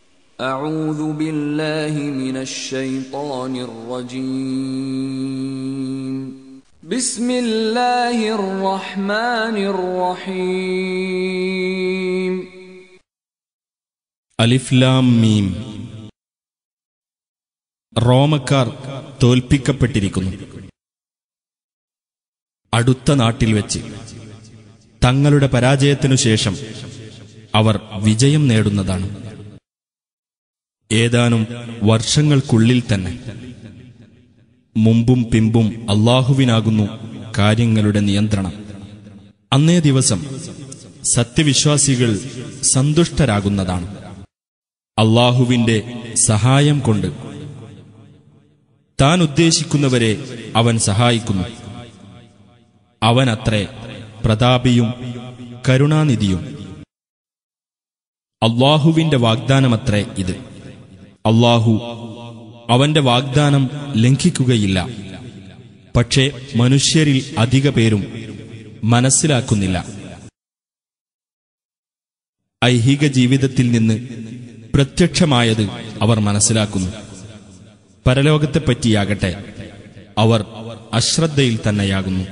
أعوذ بالله من الشيطان الرجيم بسم الله الرحمن الرحيم അലിഫ്ലാം മീം റോമക്കാർ തോൽപ്പിക്കപ്പെട്ടിരിക്കുന്നു അടുത്ത നാട്ടിൽ വെച്ച് തങ്ങളുടെ പരാജയത്തിനു ശേഷം അവർ വിജയം നേടുന്നതാണ് ഏതാനും വർഷങ്ങൾക്കുള്ളിൽ തന്നെ മുമ്പും പിമ്പും അള്ളാഹുവിനാകുന്നു കാര്യങ്ങളുടെ നിയന്ത്രണം അന്നേ ദിവസം സത്യവിശ്വാസികൾ സന്തുഷ്ടരാകുന്നതാണ് അള്ളാഹുവിന്റെ സഹായം കൊണ്ട് താൻ ഉദ്ദേശിക്കുന്നവരെ അവൻ സഹായിക്കുന്നു അവനത്രേ പ്രതാപിയും കരുണാനിധിയും അള്ളാഹുവിന്റെ വാഗ്ദാനമത്രേ ഇത് അള്ളാഹു അവന്റെ വാഗ്ദാനം ലംഘിക്കുകയില്ല പക്ഷേ മനുഷ്യരിൽ അധിക പേരും മനസ്സിലാക്കുന്നില്ല ഐഹിക ജീവിതത്തിൽ നിന്ന് പ്രത്യക്ഷമായത് അവർ മനസ്സിലാക്കുന്നു പരലോകത്തെപ്പറ്റിയാകട്ടെ അവർ അശ്രദ്ധയിൽ തന്നെയാകുന്നു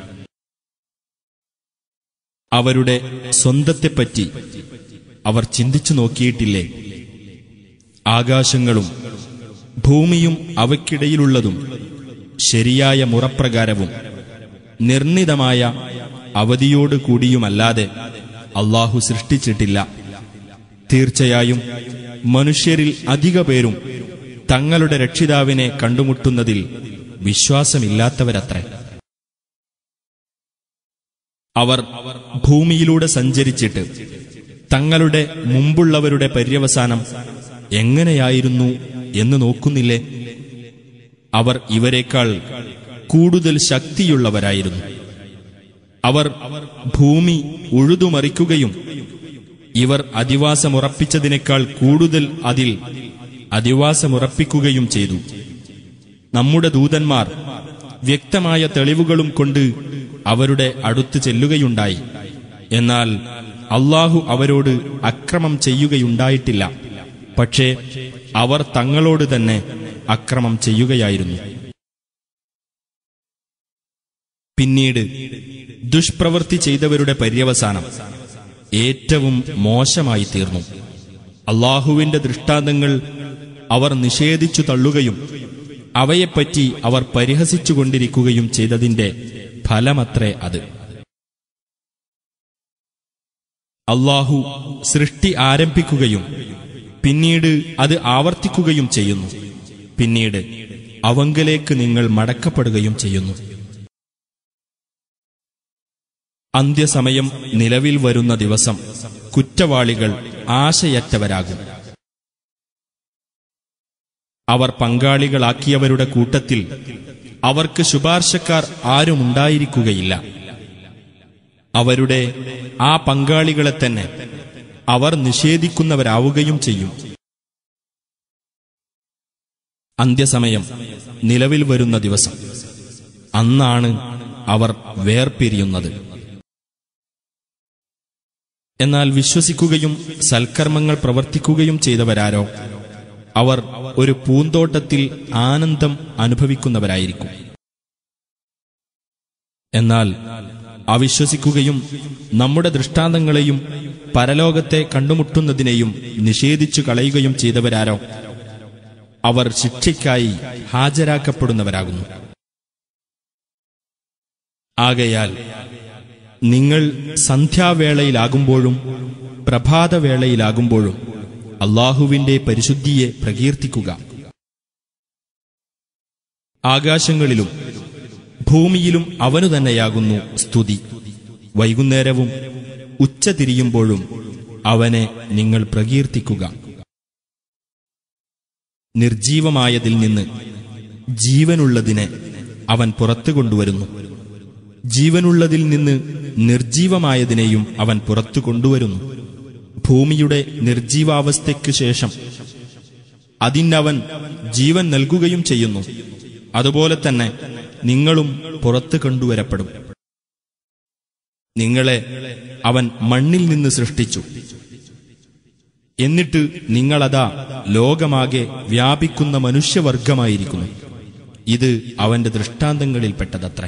അവരുടെ സ്വന്തത്തെപ്പറ്റി അവർ ചിന്തിച്ചു നോക്കിയിട്ടില്ലേ ആകാശങ്ങളും ഭൂമിയും അവയ്ക്കിടയിലുള്ളതും ശരിയായ മുറപ്രകാരവും നിർണിതമായ അവധിയോട് കൂടിയുമല്ലാതെ അള്ളാഹു സൃഷ്ടിച്ചിട്ടില്ല തീർച്ചയായും മനുഷ്യരിൽ അധിക പേരും തങ്ങളുടെ രക്ഷിതാവിനെ കണ്ടുമുട്ടുന്നതിൽ വിശ്വാസമില്ലാത്തവരത്രേ അവർ ഭൂമിയിലൂടെ സഞ്ചരിച്ചിട്ട് തങ്ങളുടെ മുമ്പുള്ളവരുടെ പര്യവസാനം എങ്ങനെയായിരുന്നു എന്ന് നോക്കുന്നില്ലേ അവർ ഇവരെക്കാൾ കൂടുതൽ ശക്തിയുള്ളവരായിരുന്നു അവർ ഭൂമി ഉഴുതുമറിക്കുകയും ഇവർ അധിവാസമുറപ്പിച്ചതിനേക്കാൾ കൂടുതൽ അതിൽ അധിവാസമുറപ്പിക്കുകയും ചെയ്തു നമ്മുടെ ദൂതന്മാർ വ്യക്തമായ തെളിവുകളും കൊണ്ട് അവരുടെ അടുത്ത് ചെല്ലുകയുണ്ടായി എന്നാൽ അള്ളാഹു അവരോട് അക്രമം ചെയ്യുകയുണ്ടായിട്ടില്ല പക്ഷേ അവർ തങ്ങളോട് തന്നെ അക്രമം ചെയ്യുകയായിരുന്നു പിന്നീട് ദുഷ്പ്രവൃത്തി ചെയ്തവരുടെ പര്യവസാനം ഏറ്റവും മോശമായി തീർന്നു അള്ളാഹുവിന്റെ ദൃഷ്ടാന്തങ്ങൾ അവർ നിഷേധിച്ചു തള്ളുകയും അവയെപ്പറ്റി അവർ പരിഹസിച്ചുകൊണ്ടിരിക്കുകയും ചെയ്തതിന്റെ ഫലമത്രേ അത് അള്ളാഹു സൃഷ്ടി ആരംഭിക്കുകയും പിന്നീട് അത് ആവർത്തിക്കുകയും ചെയ്യുന്നു പിന്നീട് അവങ്കലേക്ക് നിങ്ങൾ മടക്കപ്പെടുകയും ചെയ്യുന്നു അന്ത്യസമയം നിലവിൽ വരുന്ന ദിവസം കുറ്റവാളികൾ ആശയറ്റവരാകും അവർ പങ്കാളികളാക്കിയവരുടെ കൂട്ടത്തിൽ അവർക്ക് ശുപാർശക്കാർ ആരുമുണ്ടായിരിക്കുകയില്ല അവരുടെ ആ പങ്കാളികളെ തന്നെ അവർ നിഷേധിക്കുന്നവരാവുകയും ചെയ്യും അന്ത്യസമയം നിലവിൽ വരുന്ന ദിവസം അന്നാണ് അവർ വേർപിരിയുന്നത് എന്നാൽ വിശ്വസിക്കുകയും സൽക്കർമ്മങ്ങൾ പ്രവർത്തിക്കുകയും ചെയ്തവരാരോ അവർ ഒരു പൂന്തോട്ടത്തിൽ ആനന്ദം അനുഭവിക്കുന്നവരായിരിക്കും എന്നാൽ അവിശ്വസിക്കുകയും നമ്മുടെ ദൃഷ്ടാന്തങ്ങളെയും പരലോകത്തെ കണ്ടുമുട്ടുന്നതിനെയും നിഷേധിച്ചു കളയുകയും ചെയ്തവരാരോ അവർ ശിക്ഷയ്ക്കായി ഹാജരാക്കപ്പെടുന്നവരാകുന്നു ആകയാൽ നിങ്ങൾ സന്ധ്യാവേളയിലാകുമ്പോഴും പ്രഭാതവേളയിലാകുമ്പോഴും അള്ളാഹുവിന്റെ പരിശുദ്ധിയെ പ്രകീർത്തിക്കുക ആകാശങ്ങളിലും ഭൂമിയിലും അവനു തന്നെയാകുന്നു സ്തുതി വൈകുന്നേരവും ഉച്ച തിരിയുമ്പോഴും അവനെ നിങ്ങൾ പ്രകീർത്തിക്കുക നിർജീവമായതിൽ നിന്ന് ജീവനുള്ളതിനെ അവൻ പുറത്തു കൊണ്ടുവരുന്നു ജീവനുള്ളതിൽ നിന്ന് നിർജീവമായതിനെയും അവൻ പുറത്തു കൊണ്ടുവരുന്നു ഭൂമിയുടെ നിർജീവാവസ്ഥയ്ക്കു ശേഷം അതിനവൻ ജീവൻ നൽകുകയും ചെയ്യുന്നു അതുപോലെ തന്നെ നിങ്ങളും പുറത്തു കൊണ്ടുവരപ്പെടും നിങ്ങളെ അവൻ മണ്ണിൽ നിന്ന് സൃഷ്ടിച്ചു എന്നിട്ട് നിങ്ങളതാ ലോകമാകെ വ്യാപിക്കുന്ന മനുഷ്യവർഗമായിരിക്കുന്നു ഇത് അവന്റെ ദൃഷ്ടാന്തങ്ങളിൽപ്പെട്ടതത്രേ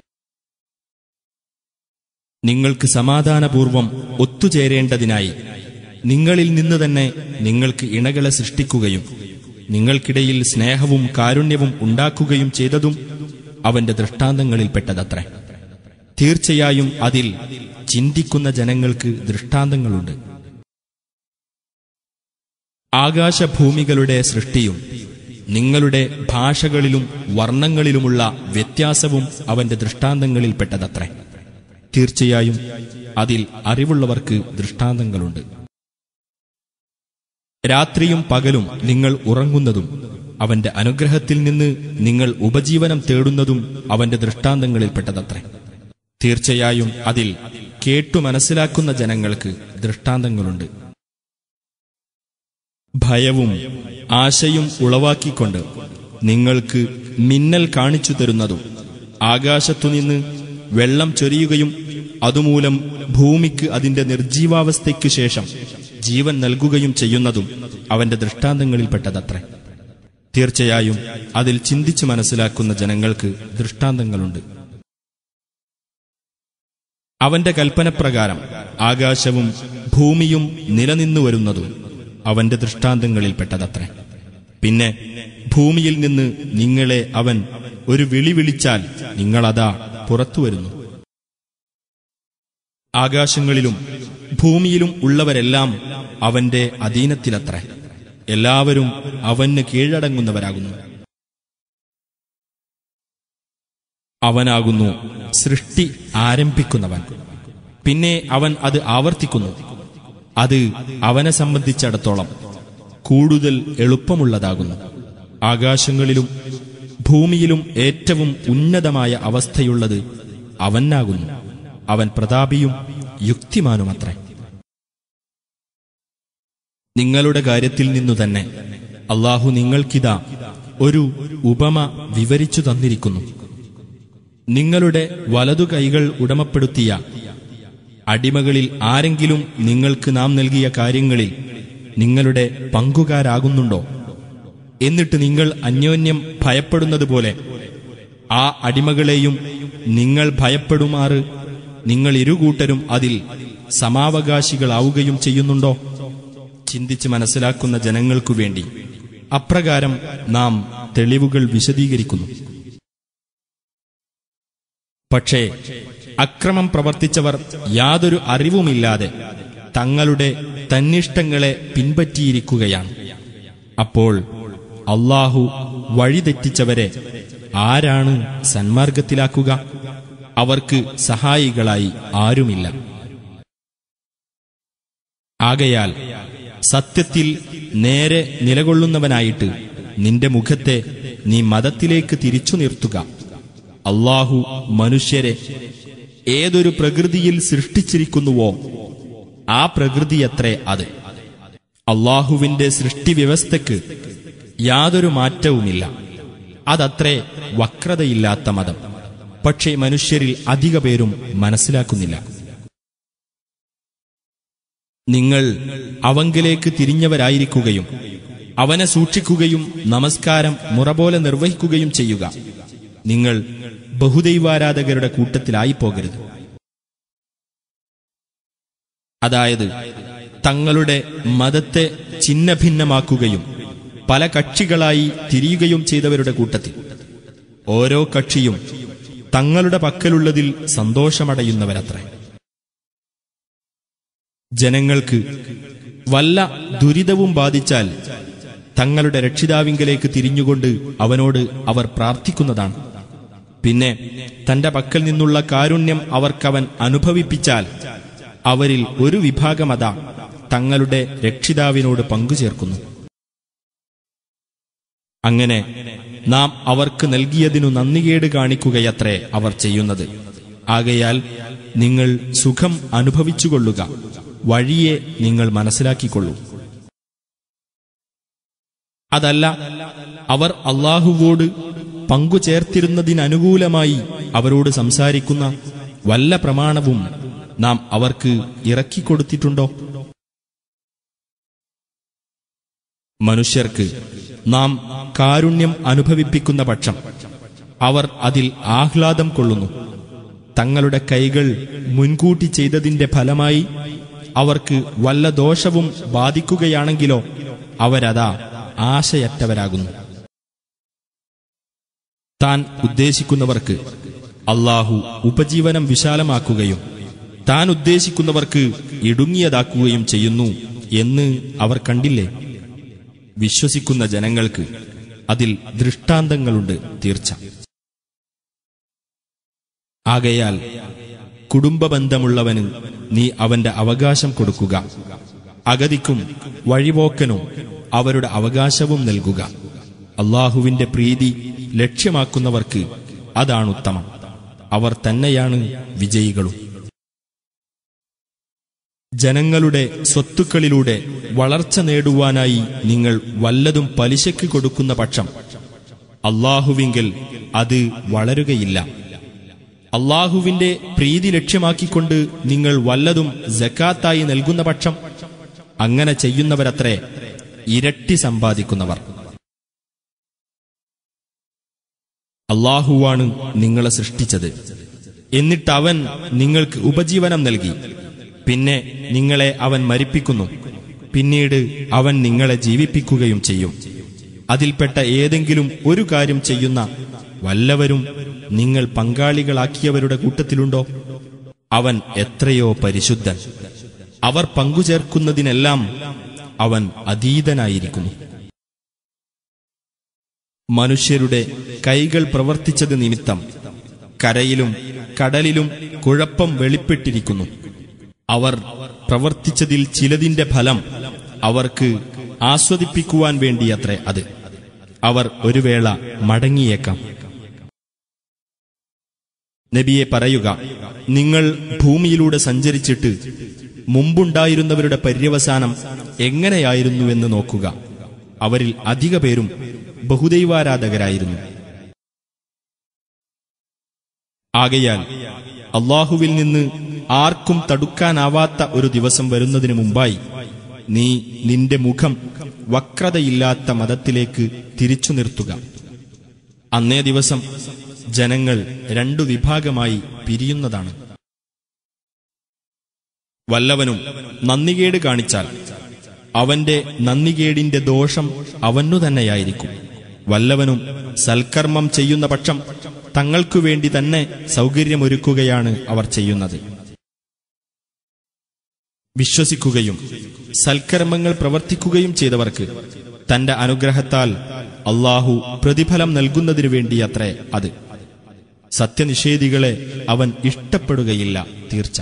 നിങ്ങൾക്ക് സമാധാനപൂർവം ഒത്തുചേരേണ്ടതിനായി നിങ്ങളിൽ നിന്ന് തന്നെ നിങ്ങൾക്ക് ഇണകളെ സൃഷ്ടിക്കുകയും നിങ്ങൾക്കിടയിൽ സ്നേഹവും കാരുണ്യവും ഉണ്ടാക്കുകയും ചെയ്തതും അവന്റെ ദൃഷ്ടാന്തങ്ങളിൽപ്പെട്ടതത്രേ തീർച്ചയായും അതിൽ ചിന്തിക്കുന്ന ജനങ്ങൾക്ക് ദൃഷ്ടാന്തങ്ങളുണ്ട് ആകാശഭൂമികളുടെ സൃഷ്ടിയും നിങ്ങളുടെ ഭാഷകളിലും വർണ്ണങ്ങളിലുമുള്ള വ്യത്യാസവും അവന്റെ ദൃഷ്ടാന്തങ്ങളിൽപ്പെട്ടതത്രേ തീർച്ചയായും അതിൽ അറിവുള്ളവർക്ക് ദൃഷ്ടാന്തങ്ങളുണ്ട് രാത്രിയും പകലും നിങ്ങൾ ഉറങ്ങുന്നതും അവന്റെ അനുഗ്രഹത്തിൽ നിന്ന് നിങ്ങൾ ഉപജീവനം തേടുന്നതും അവന്റെ ദൃഷ്ടാന്തങ്ങളിൽപ്പെട്ടതത്രേ തീർച്ചയായും അതിൽ കേട്ടു മനസ്സിലാക്കുന്ന ജനങ്ങൾക്ക് ദൃഷ്ടാന്തങ്ങളുണ്ട് ഭയവും ആശയും ഉളവാക്കിക്കൊണ്ട് നിങ്ങൾക്ക് മിന്നൽ കാണിച്ചു തരുന്നതും ആകാശത്തുനിന്ന് വെള്ളം ചൊരിയുകയും അതുമൂലം ഭൂമിക്ക് അതിന്റെ നിർജീവാവസ്ഥയ്ക്കു ശേഷം ജീവൻ നൽകുകയും ചെയ്യുന്നതും അവന്റെ ദൃഷ്ടാന്തങ്ങളിൽപ്പെട്ടതത്രേ തീർച്ചയായും അതിൽ ചിന്തിച്ചു മനസ്സിലാക്കുന്ന ജനങ്ങൾക്ക് ദൃഷ്ടാന്തങ്ങളുണ്ട് അവന്റെ കൽപ്പനപ്രകാരം ആകാശവും ഭൂമിയും നിലനിന്നു വരുന്നതും അവന്റെ ദൃഷ്ടാന്തങ്ങളിൽപ്പെട്ടതത്രേ പിന്നെ ഭൂമിയിൽ നിന്ന് നിങ്ങളെ അവൻ ഒരു വിളി വിളിച്ചാൽ നിങ്ങളതാ പുറത്തു വരുന്നു ആകാശങ്ങളിലും ഭൂമിയിലും ഉള്ളവരെല്ലാം അവന്റെ അധീനത്തിലത്രേ എല്ലാവരും അവന് കീഴടങ്ങുന്നവരാകുന്നു അവനാകുന്നു സൃഷ്ടി ആരംഭിക്കുന്നവൻ പിന്നെ അവൻ അത് ആവർത്തിക്കുന്നു അത് അവനെ സംബന്ധിച്ചിടത്തോളം കൂടുതൽ എളുപ്പമുള്ളതാകുന്നു ആകാശങ്ങളിലും ഭൂമിയിലും ഏറ്റവും ഉന്നതമായ അവസ്ഥയുള്ളത് അവനാകുന്നു അവൻ പ്രതാപിയും യുക്തിമാനുമത്രേ നിങ്ങളുടെ കാര്യത്തിൽ നിന്നു തന്നെ അള്ളാഹു നിങ്ങൾക്കിതാ ഒരു ഉപമ വിവരിച്ചു തന്നിരിക്കുന്നു നിങ്ങളുടെ വലതു കൈകൾ ഉടമപ്പെടുത്തിയ അടിമകളിൽ ആരെങ്കിലും നിങ്ങൾക്ക് നാം നൽകിയ കാര്യങ്ങളിൽ നിങ്ങളുടെ പങ്കുകാരാകുന്നുണ്ടോ എന്നിട്ട് നിങ്ങൾ അന്യോന്യം ഭയപ്പെടുന്നതുപോലെ ആ അടിമകളെയും നിങ്ങൾ ഭയപ്പെടുമാറ് നിങ്ങൾ ഇരുകൂട്ടരും അതിൽ സമാവകാശികളാവുകയും ചെയ്യുന്നുണ്ടോ ചിന്തിച്ച് മനസ്സിലാക്കുന്ന ജനങ്ങൾക്കു വേണ്ടി അപ്രകാരം നാം തെളിവുകൾ വിശദീകരിക്കുന്നു പക്ഷേ അക്രമം പ്രവർത്തിച്ചവർ യാതൊരു അറിവുമില്ലാതെ തങ്ങളുടെ തന്നിഷ്ടങ്ങളെ പിൻപറ്റിയിരിക്കുകയാണ് അപ്പോൾ അള്ളാഹു വഴിതെറ്റിച്ചവരെ ആരാണ് സന്മാർഗത്തിലാക്കുക അവർക്ക് സഹായികളായി ആരുമില്ല ആകയാൽ സത്യത്തിൽ നേരെ നിലകൊള്ളുന്നവനായിട്ട് നിന്റെ മുഖത്തെ നീ മതത്തിലേക്ക് തിരിച്ചു നിർത്തുക അള്ളാഹു മനുഷ്യരെ ഏതൊരു പ്രകൃതിയിൽ സൃഷ്ടിച്ചിരിക്കുന്നുവോ ആ പ്രകൃതിയത്രേ അത് അള്ളാഹുവിന്റെ സൃഷ്ടിവ്യവസ്ഥയ്ക്ക് യാതൊരു മാറ്റവുമില്ല അതത്രേ വക്രതയില്ലാത്ത മതം പക്ഷേ മനുഷ്യരിൽ അധിക പേരും മനസ്സിലാക്കുന്നില്ല നിങ്ങൾ അവങ്കിലേക്ക് തിരിഞ്ഞവരായിരിക്കുകയും അവനെ സൂക്ഷിക്കുകയും നമസ്കാരം മുറപോലെ നിർവഹിക്കുകയും ചെയ്യുക നിങ്ങൾ ബഹുദൈവാരാധകരുടെ കൂട്ടത്തിലായി പോകരുത് അതായത് തങ്ങളുടെ മതത്തെ ഛിന്നഭിന്നമാക്കുകയും പല കക്ഷികളായി തിരിയുകയും ചെയ്തവരുടെ കൂട്ടത്തിൽ ഓരോ കക്ഷിയും തങ്ങളുടെ പക്കലുള്ളതിൽ സന്തോഷമടയുന്നവരത്രേ ജനങ്ങൾക്ക് വല്ല ദുരിതവും ബാധിച്ചാൽ തങ്ങളുടെ രക്ഷിതാവിങ്കലേക്ക് തിരിഞ്ഞുകൊണ്ട് അവനോട് അവർ പ്രാർത്ഥിക്കുന്നതാണ് പിന്നെ തന്റെ പക്കൽ നിന്നുള്ള കാരുണ്യം അവർക്കവൻ അനുഭവിപ്പിച്ചാൽ അവരിൽ ഒരു വിഭാഗമത തങ്ങളുടെ രക്ഷിതാവിനോട് പങ്കുചേർക്കുന്നു അങ്ങനെ നാം അവർക്ക് നൽകിയതിനു നന്ദികേട് കാണിക്കുകയത്രേ അവർ ചെയ്യുന്നത് ആകയാൽ നിങ്ങൾ സുഖം അനുഭവിച്ചുകൊള്ളുക വഴിയെ നിങ്ങൾ മനസ്സിലാക്കിക്കൊള്ളൂ അതല്ല അവർ അള്ളാഹുവോട് പങ്കുചേർത്തിരുന്നതിനനുകൂലമായി അവരോട് സംസാരിക്കുന്ന വല്ല പ്രമാണവും നാം അവർക്ക് ഇറക്കിക്കൊടുത്തിട്ടുണ്ടോ മനുഷ്യർക്ക് നാം കാരുണ്യം അനുഭവിപ്പിക്കുന്ന പക്ഷം അവർ അതിൽ ആഹ്ലാദം കൊള്ളുന്നു തങ്ങളുടെ കൈകൾ മുൻകൂട്ടി ചെയ്തതിന്റെ ഫലമായി അവർക്ക് വല്ല ദോഷവും ബാധിക്കുകയാണെങ്കിലോ അവരതാ ആശയറ്റവരാകുന്നു താൻ ഉദ്ദേശിക്കുന്നവർക്ക് അള്ളാഹു ഉപജീവനം വിശാലമാക്കുകയും താൻ ഉദ്ദേശിക്കുന്നവർക്ക് ഇടുങ്ങിയതാക്കുകയും ചെയ്യുന്നു എന്ന് അവർ കണ്ടില്ലേ വിശ്വസിക്കുന്ന ജനങ്ങൾക്ക് അതിൽ ദൃഷ്ടാന്തങ്ങളുണ്ട് തീർച്ച ആകയാൽ കുടുംബബന്ധമുള്ളവന് നീ അവന്റെ അവകാശം കൊടുക്കുക അഗതിക്കും വഴിപോക്കനും അവരുടെ അവകാശവും നൽകുക അള്ളാഹുവിന്റെ പ്രീതി ലക്ഷ്യമാക്കുന്നവർക്ക് അതാണുത്തമം അവർ തന്നെയാണ് വിജയികളും ജനങ്ങളുടെ സ്വത്തുക്കളിലൂടെ വളർച്ച നേടുവാനായി നിങ്ങൾ വല്ലതും പലിശയ്ക്ക് കൊടുക്കുന്ന പക്ഷം അള്ളാഹുവിങ്കിൽ അത് വളരുകയില്ല അള്ളാഹുവിന്റെ പ്രീതി ലക്ഷ്യമാക്കിക്കൊണ്ട് നിങ്ങൾ വല്ലതും ജക്കാത്തായി നൽകുന്ന പക്ഷം അങ്ങനെ ചെയ്യുന്നവരത്രേ ഇരട്ടി സമ്പാദിക്കുന്നവർ അള്ളാഹുവാണ് നിങ്ങളെ സൃഷ്ടിച്ചത് എന്നിട്ട് അവൻ നിങ്ങൾക്ക് ഉപജീവനം നൽകി പിന്നെ നിങ്ങളെ അവൻ മരിപ്പിക്കുന്നു പിന്നീട് അവൻ നിങ്ങളെ ജീവിപ്പിക്കുകയും ചെയ്യും അതിൽപ്പെട്ട ഏതെങ്കിലും ഒരു കാര്യം ചെയ്യുന്ന വല്ലവരും നിങ്ങൾ പങ്കാളികളാക്കിയവരുടെ കൂട്ടത്തിലുണ്ടോ അവൻ എത്രയോ പരിശുദ്ധൻ അവർ പങ്കുചേർക്കുന്നതിനെല്ലാം അവൻ അതീതനായിരിക്കുന്നു മനുഷ്യരുടെ കൈകൾ പ്രവർത്തിച്ചത് നിമിത്തം കരയിലും കടലിലും കുഴപ്പം വെളിപ്പെട്ടിരിക്കുന്നു അവർ പ്രവർത്തിച്ചതിൽ ചിലതിന്റെ ഫലം അവർക്ക് ആസ്വദിപ്പിക്കുവാൻ വേണ്ടിയത്രേ അത് അവർ ഒരു വേള മടങ്ങിയേക്കാം നബിയെ പറയുക നിങ്ങൾ ഭൂമിയിലൂടെ സഞ്ചരിച്ചിട്ട് മുമ്പുണ്ടായിരുന്നവരുടെ പര്യവസാനം എങ്ങനെയായിരുന്നുവെന്ന് നോക്കുക അവരിൽ അധിക പേരും ബഹുദൈവാരാധകരായിരുന്നു ആകയാൽ അള്ളാഹുവിൽ നിന്ന് ആർക്കും തടുക്കാനാവാത്ത ഒരു ദിവസം വരുന്നതിന് മുമ്പായി നീ നിന്റെ മുഖം വക്രതയില്ലാത്ത മതത്തിലേക്ക് തിരിച്ചു നിർത്തുക അന്നേ ദിവസം ജനങ്ങൾ രണ്ടു വിഭാഗമായി പിരിയുന്നതാണ് വല്ലവനും നന്ദികേട് കാണിച്ചാൽ അവന്റെ നന്ദികേടിന്റെ ദോഷം അവനു തന്നെയായിരിക്കും വല്ലവനും സൽക്കർമ്മം ചെയ്യുന്ന പക്ഷം തങ്ങൾക്കു വേണ്ടി തന്നെ സൗകര്യമൊരുക്കുകയാണ് അവർ ചെയ്യുന്നത് വിശ്വസിക്കുകയും സൽക്കർമ്മങ്ങൾ പ്രവർത്തിക്കുകയും ചെയ്തവർക്ക് തന്റെ അനുഗ്രഹത്താൽ അള്ളാഹു പ്രതിഫലം നൽകുന്നതിനു വേണ്ടിയത്രേ അത് സത്യനിഷേധികളെ അവൻ ഇഷ്ടപ്പെടുകയില്ല തീർച്ച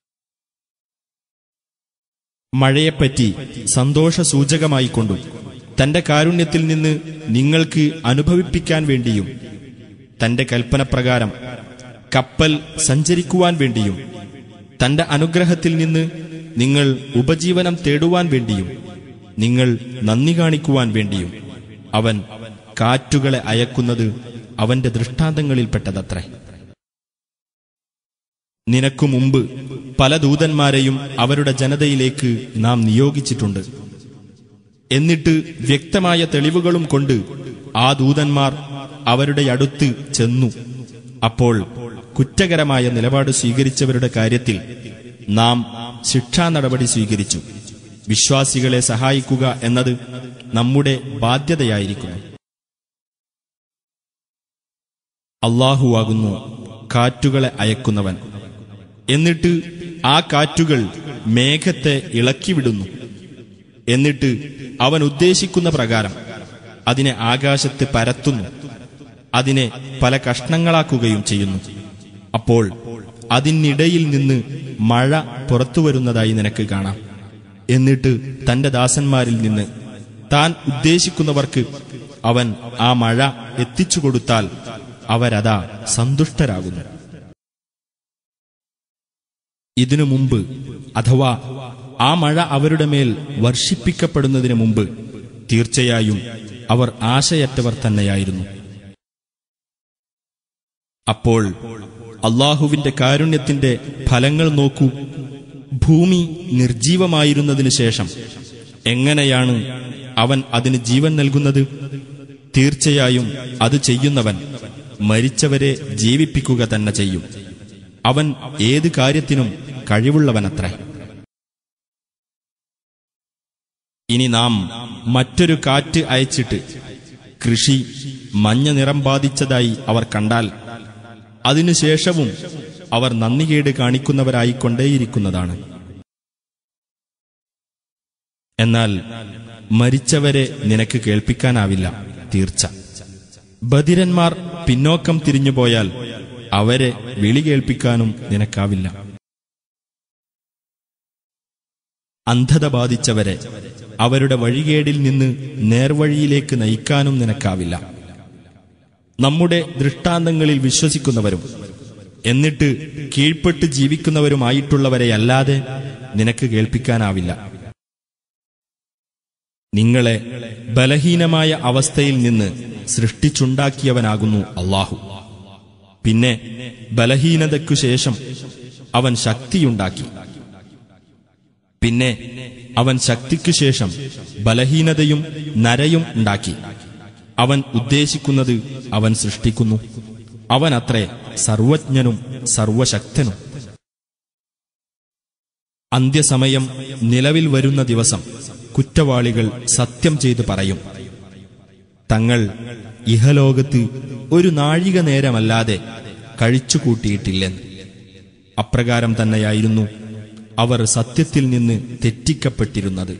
മഴയെപ്പറ്റി സന്തോഷസൂചകമായിക്കൊണ്ടും തന്റെ കാരുണ്യത്തിൽ നിന്ന് നിങ്ങൾക്ക് അനുഭവിപ്പിക്കാൻ വേണ്ടിയും തന്റെ കൽപ്പനപ്രകാരം കപ്പൽ സഞ്ചരിക്കുവാൻ വേണ്ടിയും തന്റെ അനുഗ്രഹത്തിൽ നിന്ന് നിങ്ങൾ ഉപജീവനം തേടുവാൻ വേണ്ടിയും നിങ്ങൾ നന്ദി കാണിക്കുവാൻ വേണ്ടിയും അവൻ കാറ്റുകളെ അയക്കുന്നത് അവന്റെ ദൃഷ്ടാന്തങ്ങളിൽപ്പെട്ടതത്രേ നിനക്കു മുമ്പ് പല ദൂതന്മാരെയും അവരുടെ ജനതയിലേക്ക് നാം നിയോഗിച്ചിട്ടുണ്ട് എന്നിട്ട് വ്യക്തമായ തെളിവുകളും കൊണ്ട് ആ ദൂതന്മാർ അവരുടെ അടുത്ത് ചെന്നു അപ്പോൾ കുറ്റകരമായ നിലപാട് സ്വീകരിച്ചവരുടെ കാര്യത്തിൽ നാം ശിക്ഷാ നടപടി സ്വീകരിച്ചു വിശ്വാസികളെ സഹായിക്കുക എന്നത് നമ്മുടെ ബാധ്യതയായിരിക്കുന്നു അള്ളാഹുവാകുന്നു കാറ്റുകളെ അയക്കുന്നവൻ എന്നിട്ട് ആ കാറ്റുകൾ മേഘത്തെ ഇളക്കിവിടുന്നു എന്നിട്ട് അവൻ ഉദ്ദേശിക്കുന്ന പ്രകാരം അതിനെ ആകാശത്ത് പരത്തുന്നു അതിനെ പല കഷ്ണങ്ങളാക്കുകയും ചെയ്യുന്നു അപ്പോൾ അതിനിടയിൽ നിന്ന് മഴ പുറത്തുവരുന്നതായി നിനക്ക് കാണാം എന്നിട്ട് തന്റെ ദാസന്മാരിൽ നിന്ന് താൻ ഉദ്ദേശിക്കുന്നവർക്ക് അവൻ ആ മഴ എത്തിച്ചു കൊടുത്താൽ അവരതാ സന്തുഷ്ടരാകുന്നു ഇതിനു മുമ്പ് അഥവാ ആ മഴ അവരുടെ മേൽ വർഷിപ്പിക്കപ്പെടുന്നതിന് മുമ്പ് തീർച്ചയായും അവർ ആശയറ്റവർ തന്നെയായിരുന്നു അപ്പോൾ അള്ളാഹുവിന്റെ കാരുണ്യത്തിന്റെ ഫലങ്ങൾ നോക്കൂ ഭൂമി നിർജീവമായിരുന്നതിനു ശേഷം എങ്ങനെയാണ് അവൻ അതിന് ജീവൻ നൽകുന്നത് തീർച്ചയായും അത് ചെയ്യുന്നവൻ മരിച്ചവരെ ജീവിപ്പിക്കുക തന്നെ ചെയ്യും അവൻ ഏത് കാര്യത്തിനും കഴിവുള്ളവനത്രേ ഇനി നാം മറ്റൊരു കാറ്റ് അയച്ചിട്ട് കൃഷി മഞ്ഞ നിറം ബാധിച്ചതായി അവർ കണ്ടാൽ അതിനുശേഷവും അവർ നന്ദികേട് കാണിക്കുന്നവരായിക്കൊണ്ടേയിരിക്കുന്നതാണ് എന്നാൽ മരിച്ചവരെ നിനക്ക് കേൾപ്പിക്കാനാവില്ല തീർച്ച ബധിരന്മാർ പിന്നോക്കം തിരിഞ്ഞുപോയാൽ അവരെ വിളി കേൾപ്പിക്കാനും നിനക്കാവില്ല അന്ധത ബാധിച്ചവരെ അവരുടെ വഴികേടിൽ നിന്ന് നേർവഴിയിലേക്ക് നയിക്കാനും നിനക്കാവില്ല നമ്മുടെ ദൃഷ്ടാന്തങ്ങളിൽ വിശ്വസിക്കുന്നവരും എന്നിട്ട് കീഴ്പ്പെട്ട് ജീവിക്കുന്നവരുമായിട്ടുള്ളവരെയല്ലാതെ നിനക്ക് കേൾപ്പിക്കാനാവില്ല നിങ്ങളെ ബലഹീനമായ അവസ്ഥയിൽ നിന്ന് സൃഷ്ടിച്ചുണ്ടാക്കിയവനാകുന്നു അള്ളാഹു പിന്നെ ബലഹീനതയ്ക്കു ശേഷം അവൻ ശക്തിയുണ്ടാക്കി പിന്നെ അവൻ ശക്തിക്കു ശേഷം ബലഹീനതയും നരയും ഉണ്ടാക്കി അവൻ ഉദ്ദേശിക്കുന്നത് അവൻ സൃഷ്ടിക്കുന്നു അവൻ അത്രേ സർവജ്ഞനും സർവശക്തനും അന്ത്യസമയം നിലവിൽ വരുന്ന ദിവസം കുറ്റവാളികൾ സത്യം ചെയ്തു പറയും തങ്ങൾ ഇഹലോകത്ത് ഒരു നാഴിക നേരമല്ലാതെ കഴിച്ചുകൂട്ടിയിട്ടില്ലെന്ന് അപ്രകാരം തന്നെയായിരുന്നു അവർ സത്യത്തിൽ നിന്ന് തെറ്റിക്കപ്പെട്ടിരുന്നത്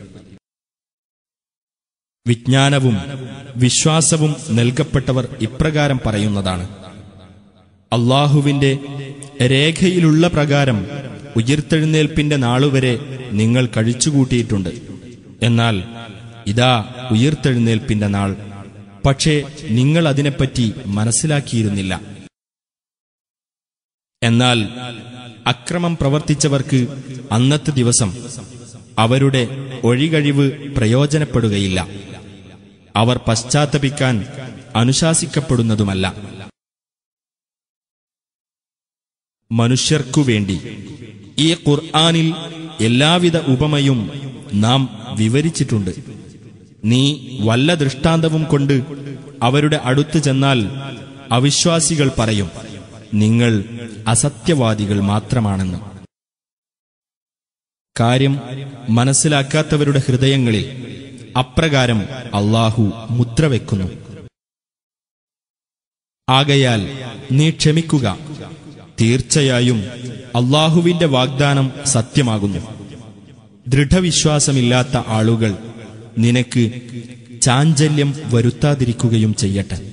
വിജ്ഞാനവും വിശ്വാസവും നൽകപ്പെട്ടവർ ഇപ്രകാരം പറയുന്നതാണ് അള്ളാഹുവിന്റെ രേഖയിലുള്ള പ്രകാരം ഉയിർത്തെഴുന്നേൽപ്പിന്റെ നാളുവരെ നിങ്ങൾ കഴിച്ചുകൂട്ടിയിട്ടുണ്ട് എന്നാൽ ഇതാ ഉയിർത്തെഴുന്നേൽപ്പിന്റെ നാൾ പക്ഷേ നിങ്ങൾ അതിനെപ്പറ്റി മനസ്സിലാക്കിയിരുന്നില്ല എന്നാൽ അക്രമം പ്രവർത്തിച്ചവർക്ക് അന്നത്തെ ദിവസം അവരുടെ ഒഴികഴിവ് പ്രയോജനപ്പെടുകയില്ല അവർ പശ്ചാത്തപിക്കാൻ അനുശാസിക്കപ്പെടുന്നതുമല്ല മനുഷ്യർക്കു വേണ്ടി ഈ ഖുർആനിൽ എല്ലാവിധ ഉപമയും നാം വിവരിച്ചിട്ടുണ്ട് നീ വല്ല ദൃഷ്ടാന്തവും കൊണ്ട് അവരുടെ അടുത്ത് ചെന്നാൽ അവിശ്വാസികൾ പറയും നിങ്ങൾ അസത്യവാദികൾ മാത്രമാണെന്ന് കാര്യം മനസ്സിലാക്കാത്തവരുടെ ഹൃദയങ്ങളിൽ അപ്രകാരം അള്ളാഹു മുദ്രവെക്കുന്നു ആകയാൽ നീ ക്ഷമിക്കുക തീർച്ചയായും അള്ളാഹുവിന്റെ വാഗ്ദാനം സത്യമാകുന്നു ദൃഢവിശ്വാസമില്ലാത്ത ആളുകൾ നിനക്ക് ചാഞ്ചല്യം വരുത്താതിരിക്കുകയും ചെയ്യട്ടെ